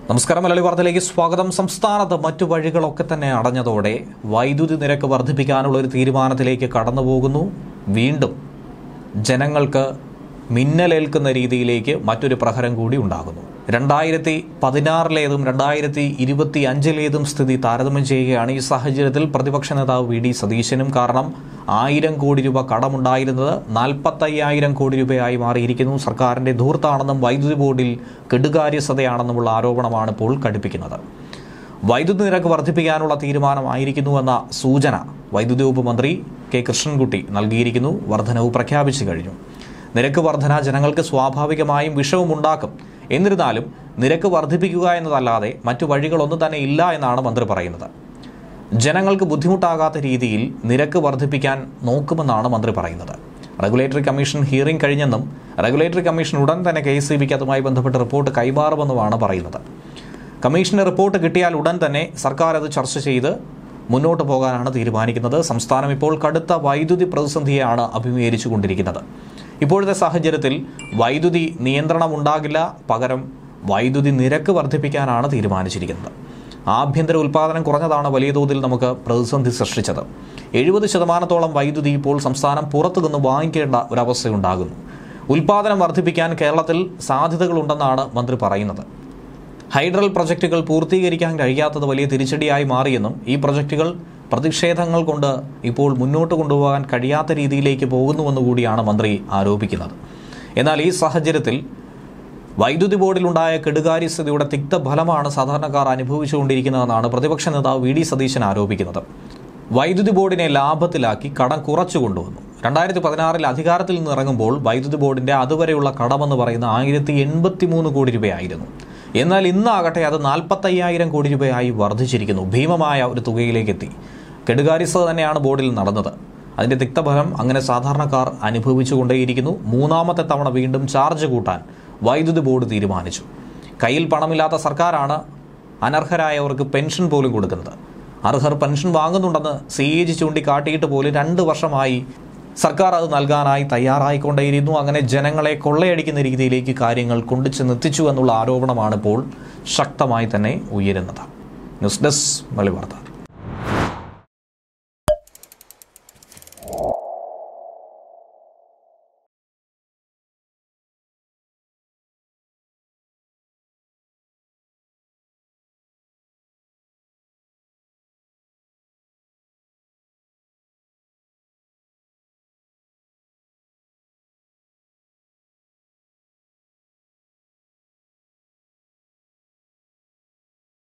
നമസ്കാരം മലയാളി വാർത്തയിലേക്ക് സ്വാഗതം സംസ്ഥാനത്ത് മറ്റു വഴികളൊക്കെ തന്നെ അടഞ്ഞതോടെ വൈദ്യുതി നിരക്ക് വർദ്ധിപ്പിക്കാനുള്ള ഒരു തീരുമാനത്തിലേക്ക് കടന്നു പോകുന്നു വീണ്ടും ജനങ്ങൾക്ക് മിന്നലേൽക്കുന്ന രീതിയിലേക്ക് മറ്റൊരു പ്രഹരം കൂടി ഉണ്ടാകുന്നു രണ്ടായിരത്തി പതിനാറിലേതും രണ്ടായിരത്തി ഇരുപത്തി അഞ്ചിലേതും സ്ഥിതി താരതമ്യം ചെയ്യുകയാണ് ഈ സാഹചര്യത്തിൽ പ്രതിപക്ഷ നേതാവ് വി ഡി സതീശനും കാരണം ആയിരം കോടി രൂപ കടമുണ്ടായിരുന്നത് നാൽപ്പത്തയ്യായിരം കോടി രൂപയായി മാറിയിരിക്കുന്നു സർക്കാരിന്റെ ധൂർത്താണെന്നും വൈദ്യുതി ബോർഡിൽ കെടുകാര്യസ്ഥതയാണെന്നുമുള്ള ആരോപണമാണ് ഇപ്പോൾ കടുപ്പിക്കുന്നത് വൈദ്യുതി നിരക്ക് വർദ്ധിപ്പിക്കാനുള്ള തീരുമാനമായിരിക്കുന്നുവെന്ന സൂചന വൈദ്യുതി വകുപ്പ് മന്ത്രി കെ കൃഷ്ണൻകുട്ടി നൽകിയിരിക്കുന്നു വർധനവ് പ്രഖ്യാപിച്ചു കഴിഞ്ഞു നിരക്ക് വർധന ജനങ്ങൾക്ക് സ്വാഭാവികമായും വിഷവുമുണ്ടാക്കും എന്നിരുന്നാലും നിരക്ക് വർദ്ധിപ്പിക്കുക എന്നതല്ലാതെ മറ്റു വഴികളൊന്നും തന്നെ ഇല്ല എന്നാണ് മന്ത്രി പറയുന്നത് ജനങ്ങൾക്ക് ബുദ്ധിമുട്ടാകാത്ത രീതിയിൽ നിരക്ക് വർദ്ധിപ്പിക്കാൻ നോക്കുമെന്നാണ് മന്ത്രി പറയുന്നത് റെഗുലേറ്ററി കമ്മീഷൻ ഹിയറിംഗ് കഴിഞ്ഞെന്നും റെഗുലേറ്ററി കമ്മീഷൻ ഉടൻ തന്നെ കെ എസ് അതുമായി ബന്ധപ്പെട്ട റിപ്പോർട്ട് കൈമാറുമെന്നുമാണ് പറയുന്നത് കമ്മീഷന്റെ റിപ്പോർട്ട് കിട്ടിയാൽ ഉടൻ തന്നെ സർക്കാർ അത് ചർച്ച ചെയ്ത് മുന്നോട്ട് പോകാനാണ് തീരുമാനിക്കുന്നത് സംസ്ഥാനം ഇപ്പോൾ കടുത്ത വൈദ്യുതി പ്രതിസന്ധിയെയാണ് അഭിമുഖീകരിച്ചുകൊണ്ടിരിക്കുന്നത് ഇപ്പോഴത്തെ സാഹചര്യത്തിൽ വൈദ്യുതി നിയന്ത്രണം ഉണ്ടാകില്ല പകരം വൈദ്യുതി നിരക്ക് വർദ്ധിപ്പിക്കാനാണ് തീരുമാനിച്ചിരിക്കുന്നത് ആഭ്യന്തര ഉൽപ്പാദനം കുറഞ്ഞതാണ് വലിയ തോതിൽ നമുക്ക് പ്രതിസന്ധി സൃഷ്ടിച്ചത് എഴുപത് ശതമാനത്തോളം വൈദ്യുതി ഇപ്പോൾ സംസ്ഥാനം പുറത്തുനിന്ന് വാങ്ങിക്കേണ്ട ഒരവസ്ഥയുണ്ടാകുന്നു ഉൽപ്പാദനം വർദ്ധിപ്പിക്കാൻ കേരളത്തിൽ സാധ്യതകളുണ്ടെന്നാണ് മന്ത്രി പറയുന്നത് ഹൈഡ്രൽ പ്രൊജക്റ്റുകൾ പൂർത്തീകരിക്കാൻ കഴിയാത്തത് വലിയ തിരിച്ചടിയായി മാറിയെന്നും ഈ പ്രൊജക്റ്റുകൾ പ്രതിഷേധങ്ങൾ കൊണ്ട് ഇപ്പോൾ മുന്നോട്ട് കൊണ്ടുപോകാൻ കഴിയാത്ത രീതിയിലേക്ക് പോകുന്നുവെന്ന് കൂടിയാണ് മന്ത്രി ആരോപിക്കുന്നത് എന്നാൽ ഈ സാഹചര്യത്തിൽ വൈദ്യുതി ബോർഡിലുണ്ടായ കെടുകാര്യസ്ഥതയുടെ തിക്തഫലമാണ് സാധാരണക്കാർ അനുഭവിച്ചുകൊണ്ടിരിക്കുന്നതെന്നാണ് പ്രതിപക്ഷ നേതാവ് വി ഡി സതീശൻ ആരോപിക്കുന്നത് വൈദ്യുതി ബോർഡിനെ ലാഭത്തിലാക്കി കടം കുറച്ചു കൊണ്ടുവന്നു രണ്ടായിരത്തി പതിനാറിൽ അധികാരത്തിൽ നിന്ന് ഇറങ്ങുമ്പോൾ വൈദ്യുതി ബോർഡിന്റെ അതുവരെയുള്ള കടമെന്ന് പറയുന്ന ആയിരത്തി എൺപത്തി മൂന്ന് കോടി രൂപയായിരുന്നു എന്നാൽ ഇന്നാകട്ടെ അത് നാൽപ്പത്തയ്യായിരം കോടി രൂപയായി വർദ്ധിച്ചിരിക്കുന്നു ഭീമമായ ഒരു തുകയിലേക്ക് എത്തി കെടുകാര്യസ്ഥത തന്നെയാണ് ബോർഡിൽ നടന്നത് അതിന്റെ തിക്തഫലം അങ്ങനെ സാധാരണക്കാർ അനുഭവിച്ചുകൊണ്ടേയിരിക്കുന്നു മൂന്നാമത്തെ തവണ വീണ്ടും ചാർജ് കൂട്ടാൻ വൈദ്യുതി ബോർഡ് തീരുമാനിച്ചു കയ്യിൽ പണമില്ലാത്ത സർക്കാരാണ് അനർഹരായവർക്ക് പെൻഷൻ പോലും കൊടുക്കുന്നത് അർഹർ പെൻഷൻ വാങ്ങുന്നുണ്ടെന്ന് സി എ ജി ചൂണ്ടിക്കാട്ടിയിട്ട് പോലും രണ്ട് വർഷമായി സർക്കാർ അത് നൽകാനായി തയ്യാറായിക്കൊണ്ടേയിരുന്നു അങ്ങനെ ജനങ്ങളെ കൊള്ളയടിക്കുന്ന രീതിയിലേക്ക് കാര്യങ്ങൾ കൊണ്ടുചെന്നെത്തിച്ചു എന്നുള്ള ആരോപണമാണ് ഇപ്പോൾ ശക്തമായി തന്നെ ഉയരുന്നത് ന്യൂസ് ഡെസ്ക് മലി വാർത്ത